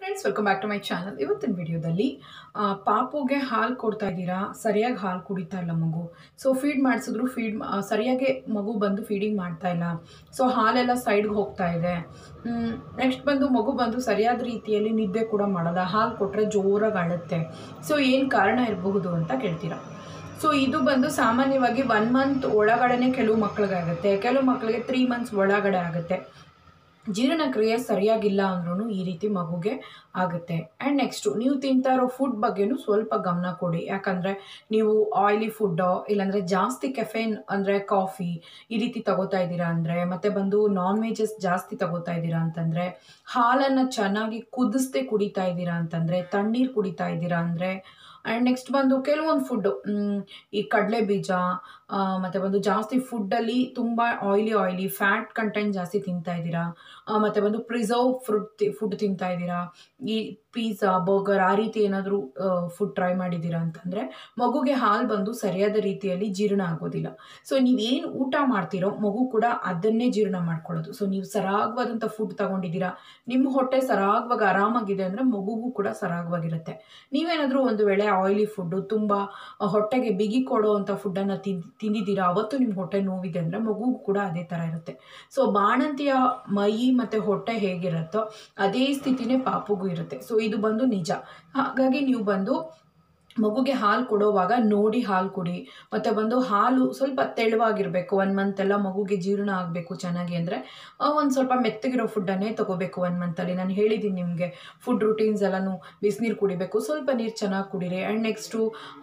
friends welcome back to my channel ಇವತ್ತಿನ ವಿಡಿಯೋದಲ್ಲಿ ಆ, ಪಾಪುಗೆ ಹಾಲು ಕೊಡ್ತಾ ಇದ್ದೀರಾ ಸರಿಯಾಗಿ ಹಾಲು ಕುಡಿತಾ ಇಲ್ಲ ಮಗು ಸೊ ಫೀಡ್ ಮಾಡಿಸಿದ್ರು ಫೀಡ್ ಸರಿಯಾಗಿ ಮಗು ಬಂದು ಫೀಡಿಂಗ್ ಮಾಡ್ತಾ ಇಲ್ಲ ಸೊ ಹಾಲೆಲ್ಲ ಸೈಡ್ಗೆ ಹೋಗ್ತಾ ಇದೆ ನೆಕ್ಸ್ಟ್ ಬಂದು ಮಗು ಬಂದು ಸರಿಯಾದ ರೀತಿಯಲ್ಲಿ ನಿದ್ದೆ ಕೂಡ ಮಾಡಲ್ಲ ಹಾಲು ಕೊಟ್ಟರೆ ಜೋರಾಗಿ ಅಳುತ್ತೆ ಸೊ ಏನು ಕಾರಣ ಇರಬಹುದು ಅಂತ ಕೇಳ್ತೀರಾ ಸೊ ಇದು ಬಂದು ಸಾಮಾನ್ಯವಾಗಿ ಒನ್ ಮಂತ್ ಒಳಗಡೆನೆ ಕೆಲವು ಮಕ್ಳಿಗೆ ಆಗುತ್ತೆ ಕೆಲವು ಮಕ್ಕಳಿಗೆ ತ್ರೀ ಮಂತ್ಸ್ ಒಳಗಡೆ ಆಗುತ್ತೆ ಜೀರ್ಣಕ್ರಿಯೆ ಸರಿಯಾಗಿಲ್ಲ ಅಂದ್ರೂ ಈ ರೀತಿ ಮಗುಗೆ ಆಗುತ್ತೆ ಆ್ಯಂಡ್ ನೆಕ್ಸ್ಟು ನೀವು ತಿಂತಾ ಇರೋ ಫುಡ್ ಬಗ್ಗೆನೂ ಸ್ವಲ್ಪ ಗಮನ ಕೊಡಿ ಯಾಕಂದರೆ ನೀವು ಆಯಿಲಿ ಫುಡ್ಡೋ ಇಲ್ಲಾಂದರೆ ಜಾಸ್ತಿ ಕೆಫೆನ್ ಅಂದರೆ ಕಾಫಿ ಈ ರೀತಿ ತಗೋತಾ ಇದ್ದೀರಾ ಅಂದರೆ ಮತ್ತು ಬಂದು ನಾನ್ ವೆಜಸ್ ಜಾಸ್ತಿ ತಗೋತಾ ಇದ್ದೀರಾ ಅಂತಂದರೆ ಹಾಲನ್ನು ಚೆನ್ನಾಗಿ ಕುದಿಸ್ದೆ ಕುಡಿತಾ ಇದ್ದೀರಾ ಅಂತಂದರೆ ತಣ್ಣೀರು ಕುಡಿತಾ ಇದ್ದೀರಾ ಅಂದರೆ ಆ್ಯಂಡ್ ನೆಕ್ಸ್ಟ್ ಬಂದು ಕೆಲವೊಂದು ಫುಡ್ಡು ಈ ಕಡಲೆ ಬೀಜ ಆ, ಮತ್ತೆ ಬಂದು ಜಾಸ್ತಿ ಫುಡ್ಡಲ್ಲಿ ತುಂಬ ಆಯಿಲಿ ಆಯಿಲಿ ಫ್ಯಾಟ್ ಕಂಟೆಂಟ್ ಜಾಸ್ತಿ ತಿಂತಾ ಇದ್ದೀರಾ ಆ, ಮತ್ತೆ ಬಂದು ಪ್ರಿಸರ್ವ್ ಫ್ರೂಟ್ ಫುಡ್ ತಿಂತಾ ಇದ್ದೀರಾ ಈ ಪಿಜ್ಜಾ ಬರ್ಗರ್ ಆ ರೀತಿ ಏನಾದರೂ ಫುಡ್ ಟ್ರೈ ಮಾಡಿದ್ದೀರಾ ಅಂತಂದರೆ ಮಗುಗೆ ಹಾಲು ಬಂದು ಸರಿಯಾದ ರೀತಿಯಲ್ಲಿ ಜೀರ್ಣ ಆಗೋದಿಲ್ಲ ಸೊ ನೀವೇನು ಊಟ ಮಾಡ್ತೀರೋ ಮಗು ಕೂಡ ಅದನ್ನೇ ಜೀರ್ಣ ಮಾಡ್ಕೊಳ್ಳೋದು ಸೊ ನೀವು ಸರಾಗವಾದಂಥ ಫುಡ್ ತಗೊಂಡಿದ್ದೀರಾ ನಿಮ್ಮ ಹೊಟ್ಟೆ ಸರಾಗವಾಗಿ ಆರಾಮಾಗಿದೆ ಅಂದರೆ ಮಗುಗೂ ಕೂಡ ಸರಾಗವಾಗಿರುತ್ತೆ ನೀವೇನಾದರೂ ಒಂದು ವೇಳೆ ಆಯಿಲಿ ಫುಡ್ಡು ತುಂಬ ಹೊಟ್ಟೆಗೆ ಬಿಗಿ ಕೊಡೋ ಅಂಥ ಫುಡ್ಡನ್ನು ತಿಂದು ತಿಂದಿದ್ದೀರಾ ಅವತ್ತು ನಿಮ್ಮ ಹೊಟ್ಟೆ ನೋವಿದೆ ಅಂದರೆ ಮಗುಗೂ ಕೂಡ ಅದೇ ಥರ ಇರುತ್ತೆ ಸೊ ಬಾಣಂತಿಯ ಮೈ ಮತ್ತು ಹೊಟ್ಟೆ ಹೇಗಿರುತ್ತೋ ಅದೇ ಸ್ಥಿತಿನೇ ಪಾಪುಗೂ ಇರುತ್ತೆ ಸೊ ಇದು ಬಂದು ನಿಜ ಹಾಗಾಗಿ ನೀವು ಬಂದು ಮಗುಗೆ ಹಾಲು ಕೊಡೋವಾಗ ನೋಡಿ ಹಾಲು ಕೊಡಿ ಮತ್ತು ಬಂದು ಹಾಲು ಸ್ವಲ್ಪ ತೆಳುವಾಗಿರಬೇಕು ಒನ್ ಮಂತ್ ಎಲ್ಲ ಮಗುಗೆ ಜೀರ್ಣ ಆಗಬೇಕು ಚೆನ್ನಾಗಿ ಅಂದರೆ ಒಂದು ಸ್ವಲ್ಪ ಮೆತ್ತಗಿರೋ ಫುಡ್ಡನ್ನೇ ತೊಗೋಬೇಕು ಒನ್ ಮಂತಲ್ಲಿ ನಾನು ಹೇಳಿದ್ದೀನಿ ನಿಮಗೆ ಫುಡ್ ರುಟೀನ್ಸ್ ಎಲ್ಲನೂ ಬಿಸಿನೀರು ಕುಡಿಬೇಕು ಸ್ವಲ್ಪ ನೀರು ಚೆನ್ನಾಗಿ ಕುಡೀರಿ ಆ್ಯಂಡ್ ನೆಕ್ಸ್ಟು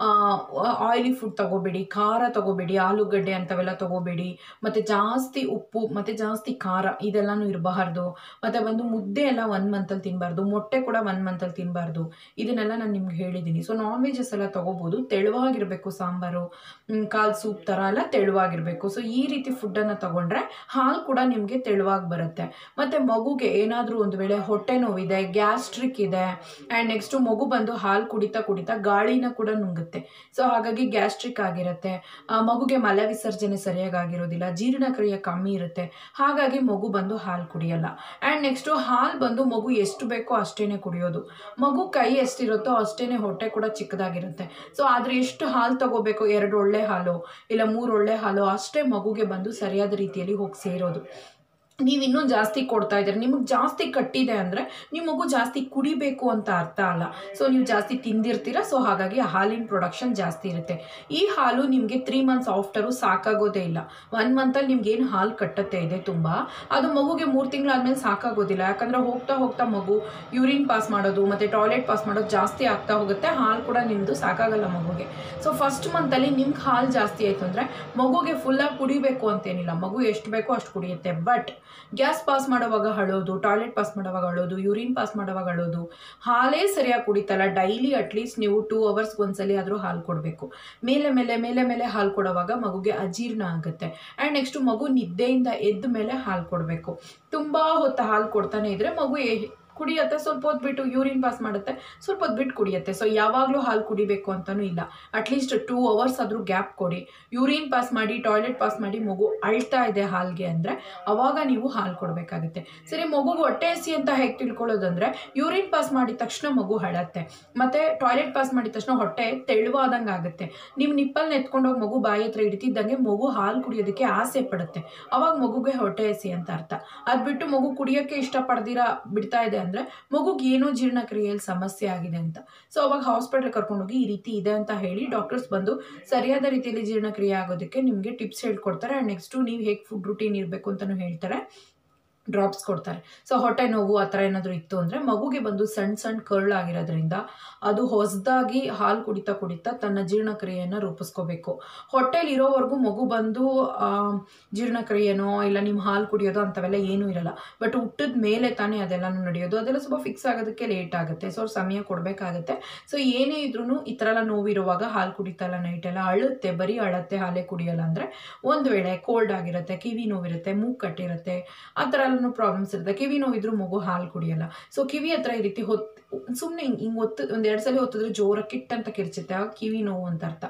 ಆಯಿಲಿ ಫುಡ್ ತಗೋಬೇಡಿ ಖಾರ ತಗೋಬೇಡಿ ಆಲೂಗಡ್ಡೆ ಅಂಥವೆಲ್ಲ ತಗೋಬೇಡಿ ಮತ್ತು ಜಾಸ್ತಿ ಉಪ್ಪು ಮತ್ತು ಜಾಸ್ತಿ ಖಾರ ಇದೆಲ್ಲನೂ ಇರಬಾರ್ದು ಮತ್ತು ಬಂದು ಮುದ್ದೆ ಎಲ್ಲ ಒನ್ ಮಂತಲ್ಲಿ ತಿನ್ನಬಾರ್ದು ಮೊಟ್ಟೆ ಕೂಡ ಒನ್ ಮಂತಲ್ಲಿ ತಿನ್ನಬಾರ್ದು ಇದನ್ನೆಲ್ಲ ನಾನು ನಿಮ್ಗೆ ಹೇಳಿದ್ದೀನಿ ಸೊ ನಾನ್ ವೆಜಸ್ ಎಲ್ಲ ತಗೋಬೋದು ತೆಳುವಾಗಿರಬೇಕು ಸಾಂಬಾರು ಮ್, ಕಾಲ್ ಸೂಪ್ ಥರ ಎಲ್ಲ ತೆಳುವಾಗಿರಬೇಕು ಸೊ ಈ ರೀತಿ ಫುಡ್ಡನ್ನು ತಗೊಂಡ್ರೆ ಹಾಲು ಕೂಡ ನಿಮಗೆ ತೆಳುವಾಗಿ ಬರುತ್ತೆ ಮತ್ತು ಮಗುಗೆ ಏನಾದರೂ ಒಂದು ವೇಳೆ ಹೊಟ್ಟೆ ನೋವಿದೆ ಗ್ಯಾಸ್ಟ್ರಿಕ್ ಇದೆ ಆ್ಯಂಡ್ ನೆಕ್ಸ್ಟು ಮಗು ಬಂದು ಹಾಲು ಕುಡಿತಾ ಕುಡಿತಾ ಗಾಳಿನ ಕೂಡ ನುಂಗುತ್ತೆ ಸೊ ಹಾಗಾಗಿ ಗ್ಯಾಸ್ಟ್ರಿಕ್ ಆಗಿರುತ್ತೆ ಆ, ಮಗುಗೆ ಮಲ ವಿಸರ್ಜನೆ ಸರಿಯಾಗಿ ಆಗಿರೋದಿಲ್ಲ ಜೀರ್ಣಕ್ರಿಯೆ ಕಮ್ಮಿ ಇರುತ್ತೆ ಹಾಗಾಗಿ ಮಗು ಬಂದು ಹಾಲು ಕುಡಿಯಲ್ಲ ಆ್ಯಂಡ್ ನೆಕ್ಸ್ಟು ಹಾಲು ಬಂದು ಮಗು ಎಷ್ಟು ಬೇಕೋ ಅಷ್ಟೇ ಕುಡಿಯೋದು ಮಗು ಕೈ ಎಷ್ಟಿರುತ್ತೋ ಅಷ್ಟೇ ಹೊಟ್ಟೆ ಕೂಡ ಚಿಕ್ಕದಾಗಿರುತ್ತೆ ಸೊ ಆದರೆ ಎಷ್ಟು ಹಾಲು ತಗೋಬೇಕು ಎರಡು ಒಳ್ಳೆ ಹಾಲು ಇಲ್ಲ ಮೂರು ಒಳ್ಳೆ ಹಾಲು ಅಷ್ಟೇ ಮಗುಗೆ ಬಂದು ಸರಿಯಾದ ರೀತಿಯಲ್ಲಿ ಹೋಗಿ ಸೇರೋದು ನೀವು ಇನ್ನೂ ಜಾಸ್ತಿ ಕೊಡ್ತಾ ಇದ್ದೀರಿ ನಿಮಗೆ ಜಾಸ್ತಿ ಕಟ್ಟಿದೆ ಅಂದರೆ ನಿಮ್ಮ ಮಗು ಜಾಸ್ತಿ ಕುಡಿಬೇಕು ಅಂತ ಅರ್ಥ ಅಲ್ಲ ಸೊ ನೀವು ಜಾಸ್ತಿ ತಿಂದಿರ್ತೀರ ಸೊ ಹಾಗಾಗಿ ಹಾಲಿನ ಪ್ರೊಡಕ್ಷನ್ ಜಾಸ್ತಿ ಇರುತ್ತೆ ಈ ಹಾಲು ನಿಮಗೆ ತ್ರೀ ಮಂತ್ಸ್ ಆಫ್ಟರು ಸಾಕಾಗೋದೇ ಇಲ್ಲ ಒನ್ ಮಂತಲ್ಲಿ ನಿಮ್ಗೆ ಏನು ಹಾಲು ಕಟ್ಟತ್ತೆ ಇದೆ ತುಂಬ ಅದು ಮಗುಗೆ ಮೂರು ತಿಂಗಳಾದ್ಮೇಲೆ ಸಾಕಾಗೋದಿಲ್ಲ ಯಾಕಂದರೆ ಹೋಗ್ತಾ ಹೋಗ್ತಾ ಮಗು ಯೂರಿನ್ ಪಾಸ್ ಮಾಡೋದು ಮತ್ತು ಟಾಯ್ಲೆಟ್ ಪಾಸ್ ಮಾಡೋದು ಜಾಸ್ತಿ ಆಗ್ತಾ ಹೋಗುತ್ತೆ ಹಾಲು ಕೂಡ ನಿಮ್ಮದು ಸಾಕಾಗಲ್ಲ ಮಗುಗೆ ಸೊ ಫಸ್ಟ್ ಮಂತಲ್ಲಿ ನಿಮ್ಗೆ ಹಾಲು ಜಾಸ್ತಿ ಆಯಿತು ಅಂದರೆ ಮಗುಗೆ ಫುಲ್ಲಾಗಿ ಕುಡಿಬೇಕು ಅಂತೇನಿಲ್ಲ ಮಗು ಎಷ್ಟು ಬೇಕೋ ಅಷ್ಟು ಕುಡಿಯುತ್ತೆ ಬಟ್ ಗ್ಯಾಸ್ ಪಾಸ್ ಮಾಡೋವಾಗ ಅಳೋದು ಟಾಯ್ಲೆಟ್ ಪಾಸ್ ಮಾಡೋವಾಗ ಅಳೋದು ಯೂರಿನ್ ಪಾಸ್ ಮಾಡೋವಾಗ ಅಳೋದು ಹಾಲೇ ಸರಿಯಾಗಿ ಕುಡಿತಲ್ಲ ಡೈಲಿ ಅಟ್ಲೀಸ್ಟ್ ನೀವು ಟೂ ಅವರ್ಸ್ ಒಂದ್ಸಲಿ ಆದರೂ ಹಾಲು ಕೊಡಬೇಕು ಮೇಲೆ ಮೇಲೆ ಮೇಲೆ ಮೇಲೆ ಹಾಲು ಕೊಡೋವಾಗ ಮಗುಗೆ ಅಜೀರ್ಣ ಆಗುತ್ತೆ ಆ್ಯಂಡ್ ನೆಕ್ಸ್ಟ್ ಮಗು ನಿದ್ದೆಯಿಂದ ಎದ್ದ ಮೇಲೆ ಹಾಲು ಕೊಡಬೇಕು ತುಂಬ ಹೊತ್ತು ಹಾಲು ಕೊಡ್ತಾನೆ ಇದ್ರೆ ಮಗು ಎ- ಕುಡಿಯುತ್ತೆ ಸ್ವಲ್ಪ ಹೊತ್ತು ಬಿಟ್ಟು ಯೂರಿನ್ ಪಾಸ್ ಮಾಡುತ್ತೆ ಸ್ವಲ್ಪ ಹೊತ್ತು ಬಿಟ್ಟು ಕುಡಿಯುತ್ತೆ ಸೊ ಯಾವಾಗಲೂ ಹಾಲು ಕುಡಿಬೇಕು ಅಂತಲೂ ಇಲ್ಲ ಅಟ್ಲೀಸ್ಟ್ ಟೂ ಅವರ್ಸ್ ಆದರೂ ಗ್ಯಾಪ್ ಕೊಡಿ ಯೂರಿನ್ ಪಾಸ್ ಮಾಡಿ ಟಾಯ್ಲೆಟ್ ಪಾಸ್ ಮಾಡಿ ಮಗು ಅಳ್ತಾ ಇದೆ ಹಾಲ್ಗೆ ಅಂದರೆ ಅವಾಗ ನೀವು ಹಾಲು ಕೊಡಬೇಕಾಗುತ್ತೆ ಸರಿ ಮಗುಗೆ ಹೊಟ್ಟೆ ಹಸಿ ಅಂತ ಹೇಗೆ ತಿಳ್ಕೊಳ್ಳೋದಂದ್ರೆ ಯೂರಿನ್ ಪಾಸ್ ಮಾಡಿದ ತಕ್ಷಣ ಮಗು ಹಳತ್ತೆ ಮತ್ತು ಟಾಯ್ಲೆಟ್ ಪಾಸ್ ಮಾಡಿದ ತಕ್ಷಣ ಹೊಟ್ಟೆ ತೆಳುವಾದಂಗೆ ಆಗುತ್ತೆ ನೀವು ನಿಪ್ಪಲ್ಲಿ ಎತ್ಕೊಂಡೋಗಿ ಮಗು ಬಾಯಿ ಹತ್ರ ಇಡ್ತಿದ್ದಂಗೆ ಮಗು ಹಾಲು ಕುಡಿಯೋದಕ್ಕೆ ಆಸೆ ಪಡುತ್ತೆ ಅವಾಗ ಮಗುಗೆ ಹೊಟ್ಟೆ ಹಸಿ ಅಂತ ಅರ್ಥ ಅದು ಬಿಟ್ಟು ಮಗು ಕುಡಿಯೋಕ್ಕೆ ಇಷ್ಟಪಡ್ದಿರಾ ಬಿಡ್ತಾ ಇದೆ ಅಂದರೆ ಮಗುಗೆ ಏನೋ ಜೀರ್ಣಕ್ರಿಯೆಯಲ್ಲಿ ಸಮಸ್ಯೆ ಆಗಿದೆ ಅಂತ ಸೊ ಅವಾಗ ಹಾಸ್ಪಿಟಲ್ ಕರ್ಕೊಂಡೋಗಿ ಈ ರೀತಿ ಇದೆ ಅಂತ ಹೇಳಿ ಡಾಕ್ಟರ್ಸ್ ಬಂದು ಸರಿಯಾದ ರೀತಿಯಲ್ಲಿ ಜೀರ್ಣಕ್ರಿಯೆ ಆಗೋದಕ್ಕೆ ನಿಮಗೆ ಟಿಪ್ಸ್ ಹೇಳ್ಕೊಡ್ತಾರೆ ಆ್ಯಂಡ್ ನೆಕ್ಸ್ಟು ನೀವು ಹೇಗೆ ಫುಡ್ ರುಟೀನ್ ಇರಬೇಕು ಅಂತಲೂ ಹೇಳ್ತಾರೆ ಡ್ರಾಪ್ಸ್ ಕೊಡ್ತಾರೆ ಸೊ ಹೊಟ್ಟೆ ನೋವು ಆ ಥರ ಏನಾದರೂ ಇತ್ತು ಅಂದರೆ ಮಗುಗೆ ಬಂದು ಸಣ್ಣ ಸಣ್ಣ ಕರ್ಲ್ ಆಗಿರೋದ್ರಿಂದ ಅದು ಹೊಸದಾಗಿ ಹಾಲು ಕುಡಿತಾ ಕುಡಿತಾ ತನ್ನ ಜೀರ್ಣಕ್ರಿಯೆಯನ್ನು ರೂಪಿಸ್ಕೋಬೇಕು ಹೊಟ್ಟೆಲಿ ಇರೋವರೆಗೂ ಮಗು ಬಂದು ಆ, ಜೀರ್ಣಕ್ರಿಯೆನೋ ಇಲ್ಲ ನಿಮ್ಮ ಹಾಲು ಕುಡಿಯೋದು ಅಂಥವೆಲ್ಲ ಏನೂ ಇರಲ್ಲ ಬಟ್ ಹುಟ್ಟಿದ ಮೇಲೆ ತಾನೇ ಅದೆಲ್ಲನೂ ನಡೆಯೋದು ಅದೆಲ್ಲ ಸ್ವಲ್ಪ ಫಿಕ್ಸ್ ಆಗೋದಕ್ಕೆ ಲೇಟ್ ಆಗುತ್ತೆ ಸೊ ಅವ್ರು ಸಮಯ ಕೊಡಬೇಕಾಗತ್ತೆ ಸೊ ಏನೇ ಇದ್ರೂ ಈ ಥರ ಎಲ್ಲ ನೋವಿರುವಾಗ ಹಾಲು ಕುಡಿತಲ್ಲ ನೈಟೆಲ್ಲ ಅಳುತ್ತೆ ಬರೀ ಅಳತ್ತೆ ಹಾಲೇ ಕುಡಿಯಲ್ಲ ಅಂದರೆ ಒಂದು ವೇಳೆ ಕೋಲ್ಡ್ ಆಗಿರುತ್ತೆ ಕಿವಿ ನೋವಿರುತ್ತೆ ಮೂಗು ಕಟ್ಟಿರುತ್ತೆ ಆ ಥರ ಎಲ್ಲನೂ ಪ್ರಾಬ್ಲಮ್ಸ್ ಇರುತ್ತೆ ಕಿವಿ ನೋವಿದ್ರೂ ಮಗು ಹಾಲು ಕುಡಿಯಲ್ಲ ಸೊ ಕಿವಿ ಹತ್ರ ಈ ರೀತಿ ಹೊತ್ತು ಸುಮ್ಮನೆ ಹಿಂಗೆ ಹಿಂಗೆ ಒತ್ತು ಒಂದು ಎರಡು ಸಲ ಹೊತ್ತಿದ್ರೆ ಜೋರ ಕಿಟ್ ಅಂತ ಕಿರ್ಚುತ್ತೆ ಆಗ ಕಿವಿ ನೋವು ಅಂತ ಅರ್ಥ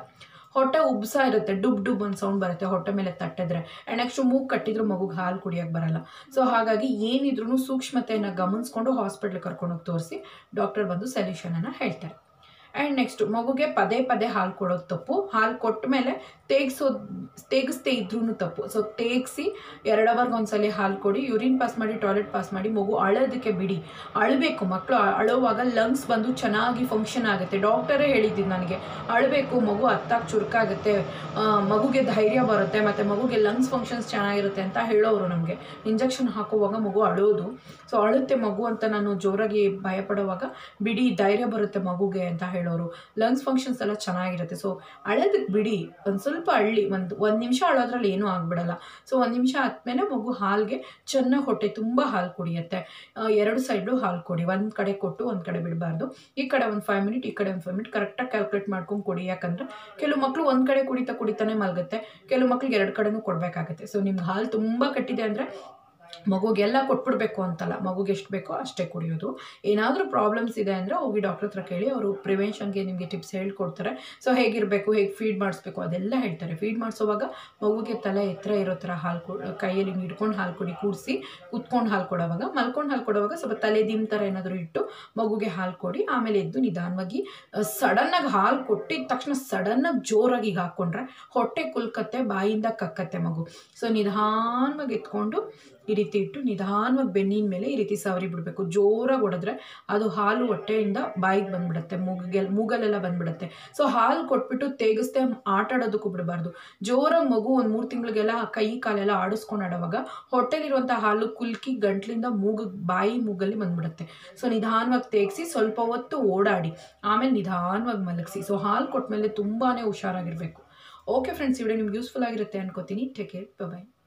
ಹೊಟ್ಟೆ ಉಬ್ಸ ಇರುತ್ತೆ ಡುಬ್ ಡುಬ್ ಒಂದು ಸೌಂಡ್ ಬರುತ್ತೆ ಹೊಟ್ಟೆ ಮೇಲೆ ತಟ್ಟಿದ್ರೆ ಆ್ಯಂಡ್ ನೆಕ್ಸ್ಟ್ ಮೂಗು ಕಟ್ಟಿದ್ರು ಮಗುಗೆ ಹಾಲು ಕುಡಿಯೋಕ್ಕೆ ಬರಲ್ಲ ಸೊ ಹಾಗಾಗಿ ಏನಿದ್ರು ಸೂಕ್ಷ್ಮತೆಯನ್ನು ಗಮನಿಸ್ಕೊಂಡು ಹಾಸ್ಪಿಟ್ಲ್ ಕರ್ಕೊಂಡೋಗಿ ತೋರಿಸಿ ಡಾಕ್ಟರ್ ಬಂದು ಸೊಲ್ಯೂಷನನ್ನು ಹೇಳ್ತಾರೆ ಆ್ಯಂಡ್ ನೆಕ್ಸ್ಟ್ ಮಗುಗೆ ಪದೇ ಪದೇ ಹಾಲು ಕೊಡೋದು ತಪ್ಪು ಹಾಲು ಕೊಟ್ಟ ಮೇಲೆ ತೇಗ್ಸೋದು ತೇಗಿಸ್ದೇ ಇದ್ರೂ ತಪ್ಪು ಸೊ ತೇಗಿಸಿ ಎರಡು ಅವರ್ಗೆ ಒಂದ್ಸಲಿ ಹಾಲು ಕೊಡಿ ಯೂರಿನ್ ಪಾಸ್ ಮಾಡಿ ಟಾಯ್ಲೆಟ್ ಪಾಸ್ ಮಾಡಿ ಮಗು ಅಳೋದಕ್ಕೆ ಬಿಡಿ ಅಳಬೇಕು ಮಕ್ಕಳು ಅಳುವಾಗ ಲಂಗ್ಸ್ ಬಂದು ಚೆನ್ನಾಗಿ ಫಂಕ್ಷನ್ ಆಗುತ್ತೆ ಡಾಕ್ಟರೇ ಹೇಳಿದ್ದು ನನಗೆ ಅಳಬೇಕು ಮಗು ಹತ್ತಾಗಿ ಚುರುಕಾಗುತ್ತೆ ಆ, ಮಗುಗೆ ಧೈರ್ಯ ಬರುತ್ತೆ ಮತ್ತು ಮಗುಗೆ ಲಂಗ್ಸ್ ಫಂಕ್ಷನ್ಸ್ ಚೆನ್ನಾಗಿರುತ್ತೆ ಅಂತ ಹೇಳೋರು ನಮಗೆ ಇಂಜೆಕ್ಷನ್ ಹಾಕುವಾಗ ಮಗು ಅಳೋದು ಸೊ ಅಳುತ್ತೆ ಮಗು ಅಂತ ನಾನು ಜೋರಾಗಿ ಭಯಪಡುವಾಗ ಬಿಡಿ ಧೈರ್ಯ ಬರುತ್ತೆ ಮಗುಗೆ ಅಂತ ಹೇಳೋರು ಲಂಗ್ಸ್ ಫಂಕ್ಷನ್ಸ್ ಎಲ್ಲ ಚೆನ್ನಾಗಿರುತ್ತೆ ಸೊ ಅಳೋದಕ್ಕೆ ಬಿಡಿ ಒಂದು ಸ್ವಲ್ಪ ಅಳ್ಳಿ ಒಂದು ಒಂದು ನಿಮಿಷ ಅಳೋದ್ರಲ್ಲಿ ಏನೂ ಆಗ್ಬಿಡಲ್ಲ ಸೊ ಒಂದು ನಿಮಿಷ ಆದಮೇಲೆ ಮಗು ಹಾಲಿಗೆ ಚೆನ್ನಾಗಿ ಹೊಟ್ಟೆ ತುಂಬ ಹಾಲು ಕುಡಿಯುತ್ತೆ ಆ, ಎರಡು ಸೈಡು ಹಾಲು ಕೊಡಿ ಒಂದು ಕಡೆ ಕೊಟ್ಟು ಒಂದು ಕಡೆ ಬಿಡಬಾರ್ದು ಈ ಕಡೆ ಒಂದು ಫೈವ್ ಮಿನಿಟ್ ಈ ಕಡೆ ಒಂದು ಫೈವ್ ಮಿನಿಟ್ ಕರೆಕ್ಟಾಗಿ ಕ್ಯಾಲ್ಕುಲೇಟ್ ಮಾಡ್ಕೊಂಡು ಕೊಡಿ ಯಾಕಂದರೆ ಕೆಲವು ಮಕ್ಕಳು ಒಂದು ಕಡೆ ಕುಡಿತಾ ಕುಡಿತಾನೆ ಮಲಗುತ್ತೆ ಕೆಲವು ಮಕ್ಳಿಗೆ ಎರಡು ಕಡೆನೂ ಕೊಡಬೇಕಾಗುತ್ತೆ ಸೊ ನಿಮ್ಗೆ ಹಾಲು ತುಂಬ ಕಟ್ಟಿದೆ ಅಂದರೆ ಮಗುಗೆಲ್ಲ ಕೊಟ್ಬಿಡ್ಬೇಕು ಅಂತಲ್ಲ ಮಗುಗೆ ಎಷ್ಟು ಬೇಕೋ ಅಷ್ಟೇ ಕುಡಿಯೋದು ಏನಾದರೂ ಪ್ರಾಬ್ಲಮ್ಸ್ ಇದೆ ಅಂದರೆ ಹೋಗಿ ಡಾಕ್ಟರ್ ಹತ್ರ ಕೇಳಿ ಅವರು ಪ್ರಿವೆನ್ಷನ್ಗೆ ನಿಮಗೆ ಟಿಪ್ಸ್ ಹೇಳ್ಕೊಡ್ತಾರೆ ಸೊ ಹೇಗಿರಬೇಕು ಹೇಗೆ ಫೀಡ್ ಮಾಡಿಸ್ಬೇಕು ಅದೆಲ್ಲ ಹೇಳ್ತಾರೆ ಫೀಡ್ ಮಾಡಿಸೋವಾಗ ಮಗುಗೆ ತಲೆ ಎತ್ತರ ಇರೋ ಥರ ಹಾಲು ಕೊ ಕೈಯಲ್ಲಿ ಹಿಂಗ್ ಹಿಡ್ಕೊಂಡು ಹಾಲು ಕುಡಿ ಕೂಡಿಸಿ ಕುತ್ಕೊಂಡು ಹಾಲು ಕೊಡೋವಾಗ ಮಲ್ಕೊಂಡು ಹಾಲು ಕೊಡೋವಾಗ ಸ್ವಲ್ಪ ತಲೆ ದಿಮ್ ಥರ ಏನಾದರೂ ಇಟ್ಟು ಮಗುಗೆ ಹಾಲು ಕೊಡಿ ಆಮೇಲೆ ಎದ್ದು ನಿಧಾನವಾಗಿ ಸಡನ್ನಾಗಿ ಹಾಲು ಕೊಟ್ಟಿದ ತಕ್ಷಣ ಸಡನ್ನಾಗಿ ಜೋರಾಗಿ ಈಗ ಹಾಕ್ಕೊಂಡ್ರೆ ಹೊಟ್ಟೆ ಕುಲ್ಕತ್ತೆ ಬಾಯಿಂದ ಕಕ್ಕತ್ತೆ ಮಗು ಸೊ ನಿಧಾನವಾಗಿ ಎತ್ಕೊಂಡು ಈ ರೀತಿ ಇಟ್ಟು ನಿಧಾನವಾಗಿ ಬೆನ್ನಿನ ಮೇಲೆ ಈ ರೀತಿ ಸವರಿ ಬಿಡಬೇಕು ಜೋರಾಗಿ ಹೊಡೆದ್ರೆ ಅದು ಹಾಲು ಹೊಟ್ಟೆಯಿಂದ ಬಾಯಿಗೆ ಬಂದ್ಬಿಡುತ್ತೆ ಮೂಗಿಗೆ ಮೂಗಲೆಲ್ಲ ಬಂದ್ಬಿಡುತ್ತೆ ಸೊ ಹಾಲು ಕೊಟ್ಬಿಟ್ಟು ತೇಗಿಸ್ದೆ ಆಟ ಆಡೋದಕ್ಕೂ ಬಿಡಬಾರ್ದು ಜೋರಾಗಿ ಮಗು ಒಂದು ಮೂರು ತಿಂಗಳಿಗೆಲ್ಲ ಕೈ ಕಾಲೆಲ್ಲ ಆಡಿಸ್ಕೊಂಡು ಆಡೋವಾಗ ಹೊಟ್ಟೆಲಿರುವಂಥ ಹಾಲು ಕುಲ್ಕಿ ಗಂಟ್ಲಿಂದ ಮೂಗು ಬಾಯಿ ಮೂಗಲ್ಲಿ ಬಂದ್ಬಿಡುತ್ತೆ ಸೊ ನಿಧಾನವಾಗಿ ತೇಗಿಸಿ ಸ್ವಲ್ಪ ಹೊತ್ತು ಓಡಾಡಿ ಆಮೇಲೆ ನಿಧಾನವಾಗಿ ಮಲಗಿಸಿ ಸೊ ಹಾಲು ಕೊಟ್ಮೇಲೆ ತುಂಬಾ ಹುಷಾರಾಗಿರಬೇಕು ಓಕೆ ಫ್ರೆಂಡ್ಸ್ ಈ ವಿಡಿಯೋ ನಿಮ್ಗೆ ಯೂಸ್ಫುಲ್ ಆಗಿರುತ್ತೆ ಅನ್ಕೋತೀನಿ ಟೇಕ್ ಕೇರ್ ಬಾಯ್